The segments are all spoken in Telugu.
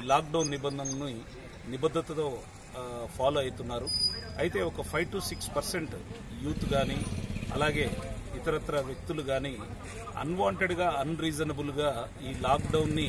లాక్డౌన్ నిబంధనలను నిబద్ధతతో ఆ, ఫాలో అవుతున్నారు అయితే ఒక five to six percent youth కానీ అలాగే ఇతరత్ర వ్యక్తులు కానీ అన్వాంటెడ్గా అన్రీజనబుల్గా ఈ లాక్డౌన్ని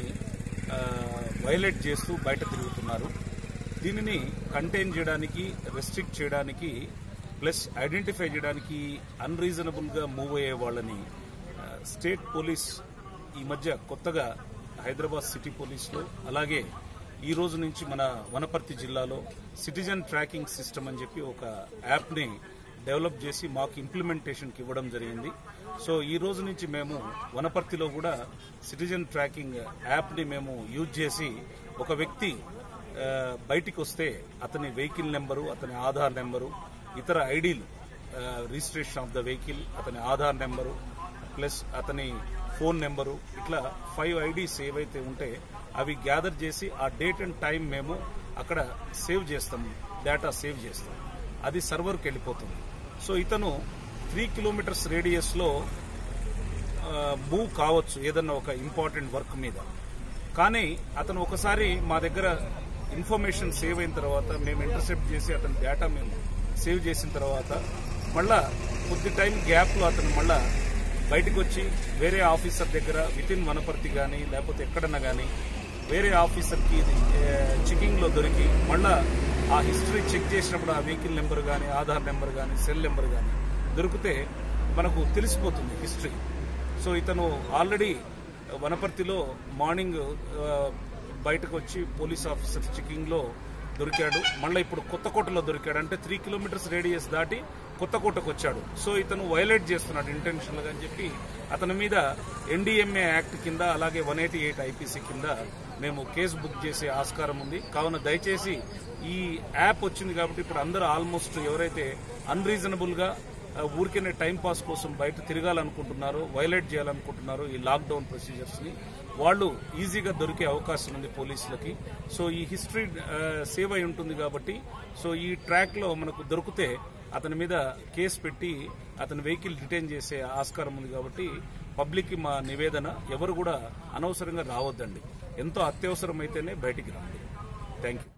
వైలేట్ చేస్తూ బయట తిరుగుతున్నారు దీనిని కంటైన్ చేయడానికి రెస్ట్రిక్ట్ చేయడానికి ప్లస్ ఐడెంటిఫై చేయడానికి అన్రీజనబుల్గా మూవ్ అయ్యే వాళ్ళని ఆ, స్టేట్ పోలీస్ ఈ మధ్య కొత్తగా హైదరాబాద్ సిటీ పోలీసులో అలాగే ఈ రోజు నుంచి మన వనపర్తి జిల్లాలో సిటిజన్ ట్రాకింగ్ సిస్టమ్ అని చెప్పి ఒక యాప్ని డెవలప్ చేసి మాకు ఇంప్లిమెంటేషన్కి ఇవ్వడం జరిగింది సో ఈ రోజు నుంచి మేము వనపర్తిలో కూడా సిటిజన్ ట్రాకింగ్ యాప్ని మేము యూజ్ చేసి ఒక వ్యక్తి ఆ, బయటికి వస్తే అతని వెహికల్ నెంబరు అతని ఆధార్ నెంబరు ఇతర ఐడీలు రిజిస్ట్రేషన్ ఆఫ్ ద వెహికల్ అతని ఆధార్ నెంబరు ప్లస్ అతని ఫోన్ నెంబరు ఇట్లా ఫైవ్ ఐడీస్ ఏవైతే ఉంటే అవి గ్యాదర్ చేసి ఆ డేట్ అండ్ టైం మేము అక్కడ సేవ్ చేస్తాం డేటా సేవ్ చేస్తాం అది సర్వర్కి వెళ్ళిపోతుంది సో ఇతను త్రీ కిలోమీటర్స్ రేడియస్లో మూవ్ కావచ్చు ఏదన్నా ఒక ఇంపార్టెంట్ వర్క్ మీద కానీ అతను ఒకసారి మా దగ్గర ఇన్ఫర్మేషన్ సేవ్ అయిన తర్వాత మేము ఇంటర్సెప్ట్ చేసి అతని డేటా మేము సేవ్ చేసిన తర్వాత మళ్ళా కొద్ది టైం గ్యాప్లో అతను మళ్ళా బయటకు వచ్చి వేరే ఆఫీసర్ దగ్గర విత్ ఇన్ వనపర్తి కానీ లేకపోతే ఎక్కడన్నా కానీ వేరే ఆఫీసర్కి చెకింగ్లో దొరికి మళ్ళా ఆ హిస్టరీ చెక్ చేసినప్పుడు ఆ వెహికల్ నెంబర్ కానీ ఆధార్ నెంబర్ కానీ సెల్ నెంబర్ కానీ దొరికితే మనకు తెలిసిపోతుంది హిస్టరీ సో ఇతను ఆల్రెడీ వనపర్తిలో మార్నింగ్ ఆ, బయటకు వచ్చి పోలీస్ ఆఫీసర్ చెకింగ్ లో దొరికాడు మళ్ళీ ఇప్పుడు కొత్తకోటలో దొరికాడు అంటే త్రీ కిలోమీటర్స్ రేడియస్ దాటి కొత్తకోటకు వచ్చాడు సో ఇతను వైలేట్ చేస్తున్నాడు ఇంటెన్షనల్ గా అని చెప్పి అతని మీద ఎన్డీఎంఏ యాక్ట్ కింద అలాగే వన్ ఎయిటీ ఎయిట్ ఐపీసీ కింద మేము కేసు బుక్ చేసే ఆస్కారం ఉంది కావున దయచేసి ఈ యాప్ వచ్చింది కాబట్టి ఇప్పుడు అందరూ ఆల్మోస్ట్ ఎవరైతే అన్రీజనబుల్ గా ఆ, ఊరికేనే టైం పాస్ కోసం బయట తిరగాలనుకుంటున్నారో వైలేట్ చేయాలనుకుంటున్నారో ఈ లాక్డౌన్ ప్రొసీజర్స్ ని వాళ్ళు ఈజీగా దొరికే అవకాశం ఉంది పోలీసులకి సో ఈ హిస్టరీ సేవ్ అయి ఉంటుంది కాబట్టి సో ఈ ట్రాక్ లో మనకు దొరికితే అతని మీద కేసు పెట్టి అతని వెహికల్ డిటైన్ చేసే ఆస్కారం ఉంది కాబట్టి పబ్లిక్ కి మా నివేదన ఎవరు కూడా అనవసరంగా రావద్దండి ఎంతో అత్యవసరం అయితేనే బయటికి రండి థ్యాంక్ యూ